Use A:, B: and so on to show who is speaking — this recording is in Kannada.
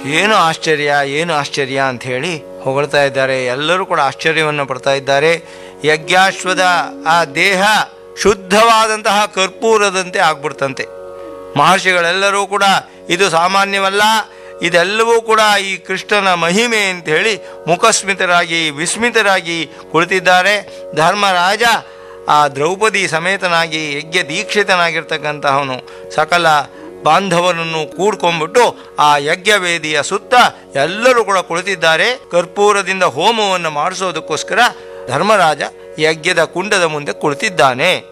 A: ಏನು ಆಶ್ಚರ್ಯ ಏನು ಆಶ್ಚರ್ಯ ಅಂತ ಹೇಳಿ ಹೊಗಳ್ತಾ ಇದ್ದಾರೆ ಎಲ್ಲರೂ ಕೂಡ ಆಶ್ಚರ್ಯವನ್ನು ಪಡ್ತಾ ಇದ್ದಾರೆ ಯಜ್ಞಾಶ್ವದ ಆ ದೇಹ ಶುದ್ಧವಾದಂತಹ ಕರ್ಪೂರದಂತೆ ಆಗ್ಬಿಡ್ತಂತೆ ಮಹರ್ಷಿಗಳೆಲ್ಲರೂ ಕೂಡ ಇದು ಸಾಮಾನ್ಯವಲ್ಲ ಇದೆಲ್ಲವೂ ಕೂಡ ಈ ಕೃಷ್ಣನ ಮಹಿಮೆ ಅಂತ ಹೇಳಿ ಮುಖಸ್ಮಿತರಾಗಿ ವಿಸ್ಮಿತರಾಗಿ ಕುಳಿತಿದ್ದಾರೆ ಧರ್ಮರಾಜ ಆ ದ್ರೌಪದಿ ಸಮೇತನಾಗಿ ಯಜ್ಞ ದೀಕ್ಷಿತನಾಗಿರ್ತಕ್ಕಂತಹವನು ಸಕಲ ಬಾಂಧವರನ್ನು ಕೂಡ್ಕೊಂಡ್ಬಿಟ್ಟು ಆ ಯಜ್ಞವೇದಿಯ ಸುತ್ತ ಎಲ್ಲರೂ ಕೂಡ ಕುಳಿತಿದ್ದಾರೆ ಕರ್ಪೂರದಿಂದ ಹೋಮವನ್ನು ಮಾಡಿಸೋದಕ್ಕೋಸ್ಕರ ಧರ್ಮರಾಜ ಯಜ್ಞದ ಕುಂಡದ ಮುಂದೆ ಕುಳಿತಿದ್ದಾನೆ